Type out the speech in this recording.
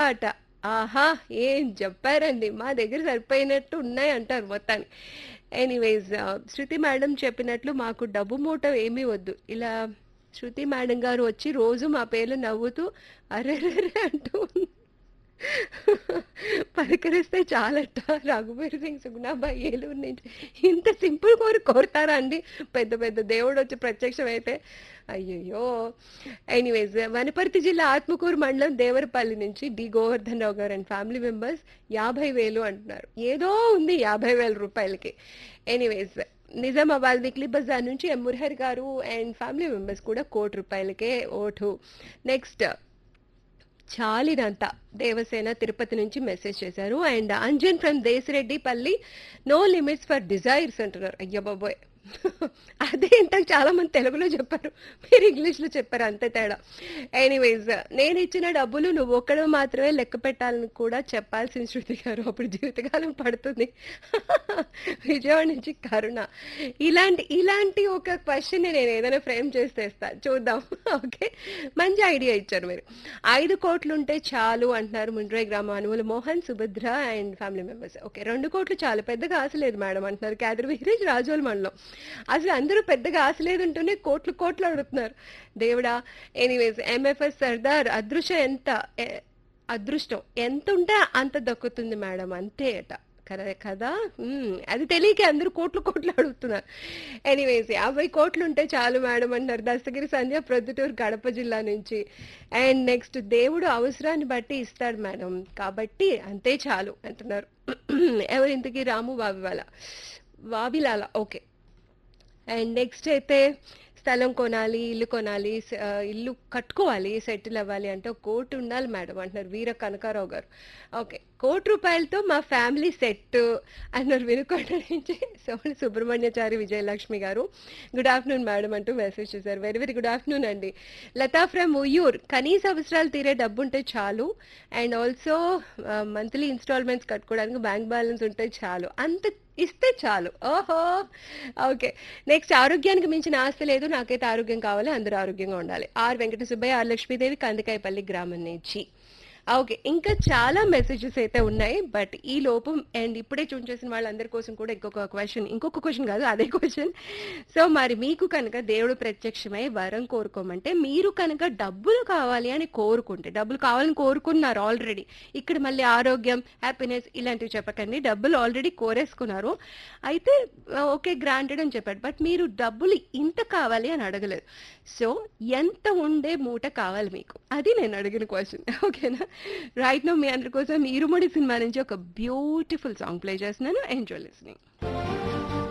పాట ఆహా ఏం చెప్పారండి మా దగ్గర సరిపోయినట్టు ఉన్నాయి అంటారు మొత్తాన్ని ఎనీవేస్ శృతి మేడం చెప్పినట్లు మాకు డబ్బు మూట ఏమీ వద్దు ఇలా శృతి మేడం గారు వచ్చి రోజు మా పేర్లు నవ్వుతూ అరెరెరే అంటూ పలకరిస్తే చాలట రఘువీర్ సింగ్ సుగుణాబాయి ఏలూరు నుంచి ఇంత సింపుల్ కోరి కోరుతారా అండి పెద్ద పెద్ద దేవుడు వచ్చి ప్రత్యక్షం అయితే అయ్యయ్యో ఎనీవేస్ వనపర్తి జిల్లా ఆత్మకూరు మండలం దేవరపల్లి నుంచి డి గోవర్ధన్ రావు గారు అండ్ ఫ్యామిలీ మెంబర్స్ యాభై వేలు అంటున్నారు ఏదో ఉంది యాభై వేల రూపాయలకి ఎనీవేస్ నిజామాబాద్ వీక్లీ బజార్ నుంచి ఎం మురహర్ గారు అండ్ ఫ్యామిలీ మెంబర్స్ కూడా కోటి రూపాయలకే ఓటు నెక్స్ట్ చాలినంత దేవసేన తిరుపతి నుంచి మెసేజ్ చేశారు అండ్ అంజన్ ఫ్రమ్ దేశరెడ్డి పల్లి నో లిమిట్స్ ఫర్ డిజైర్స్ అంటున్నారు అయ్య బాబోయ్ అదే ఇంతకు చాలా మంది తెలుగులో చెప్పారు మీరు ఇంగ్లీష్లో చెప్పారు అంతే తేడా ఎనీవేస్ నేను ఇచ్చిన డబ్బులు నువ్వు ఒక్కడ మాత్రమే లెక్క పెట్టాలని కూడా చెప్పాల్సిన శృతి గారు అప్పుడు జీవితకాలం పడుతుంది విజయవాడ నుంచి కరుణ ఇలాంటి ఇలాంటి ఒక క్వశ్చన్ నేను ఏదైనా ఫ్రేమ్ చేస్తే ఇస్తా చూద్దాం ఓకే మంచి ఐడియా ఇచ్చారు మీరు ఐదు కోట్లు ఉంటే చాలు అంటున్నారు ముండ్రాయి గ్రామ అనువులు Mohan Subhadra and family members okay రెండు కోట్లు చాలు పెద్దగా ఆశ లేదు మేడం అంటున్నారు క్యాదర్ విహరేజ్ రాజోల్ మండలం అసలు అందరూ పెద్దగా ఆశ లేదంటూనే కోట్లు కోట్లు అడుగుతున్నారు దేవుడా ఎనీవేస్ ఎంఎఫ్ఎస్ సర్దార్ అదృష్టం ఎంత ఎ- అదృష్టం ఎంత ఉంటే అంత దక్కుతుంది మేడం అంతే అట కదా కదా మ్మ్. అది తెలియక అందరూ కోట్లు కోట్లు అడుగుతున్నారు ఎనీవేస్ యాభై కోట్లు ఉంటే చాలు మేడం అంటున్నారు దస్తగిరి సంధ్య ప్రొద్దుటూరు కడప జిల్లా నుంచి అండ్ నెక్స్ట్ దేవుడు అవసరాన్ని బట్టి ఇస్తాడు మేడం కాబట్టి అంతే చాలు అంటున్నారు ఎవరు ఇంతకీ రాము వావివాల వావిలాల ఓకే అండ్ నెక్స్ట్ అయితే స్థలం కొనాలి ఇల్లు కొనాలి స- ఆ, ఇల్లు కట్టుకోవాలి సెటిల్ అవ్వాలి అంటే ఒక కోటి ఉండాలి మేడం అంటున్నారు వీర కనకారావు గారు ఓకే కోటి రూపాయలతో మా ఫ్యామిలీ సెట్ అన్నారు వినుకొండ నుంచి సోమని సుబ్రహ్మణ్యచారి విజయలక్ష్మి గారు గుడ్ ఆఫ్టర్నూన్ మేడం అంటూ మెసేజ్ చేశారు వెరీ వెరీ గుడ్ ఆఫ్టర్నూన్ అండి లతా ఫ్రమ్ ఉయ్యూర్ కనీస అవసరాలు తీరే డబ్బు ఉంటే చాలు అండ్ ఆల్సో మంత్లీ ఇన్స్టాల్మెంట్స్ కట్టుకోవడానికి బ్యాంక్ బ్యాలెన్స్ ఉంటే చాలు అంత ఇస్తే చాలు ఓహో ఓకే నెక్స్ట్ ఆరోగ్యానికి మించిన ఆస్తి లేదు నాకైతే ఆరోగ్యం కావాలి అందరూ ఆరోగ్యంగా ఉండాలి ఆర్ వెంకట సుబ్బయ్య ఆర్ లక్ష్మీదేవి కందికాయపల్లి గ్రామం నుంచి ఓకే ఇంకా చాలా మెసేజెస్ అయితే ఉన్నాయి బట్ ఈ లోపు అండ్ ఇప్పుడే చూన్ చేసిన వాళ్ళందరి కోసం కూడా ఇంకొక క్వశ్చన్ ఇంకొక క్వశ్చన్ కాదు అదే క్వశ్చన్ సో మరి మీకు కనుక దేవుడు ప్రత్యక్షమై వరం కోరుకోమంటే మీరు కనుక డబ్బులు కావాలి అని కోరుకుంటే డబ్బులు కావాలని కోరుకున్నారు ఆల్రెడీ ఇక్కడ మళ్ళీ ఆరోగ్యం హ్యాపీనెస్ ఇలాంటివి చెప్పకండి డబ్బులు ఆల్రెడీ కోరేసుకున్నారు అయితే ఓకే గ్రాంటెడ్ అని చెప్పాడు బట్ మీరు డబ్బులు ఇంత కావాలి అని అడగలేదు సో ఎంత ఉండే మూట కావాలి మీకు అది నేను అడిగిన క్వశ్చన్ ఓకేనా రైట్ నో మీ అందరి కోసం ఇరుముడి సినిమా నుంచి ఒక బ్యూటిఫుల్ సాంగ్ ప్లే చేస్తున్నాను ఎంజాయ్ లిస్నింగ్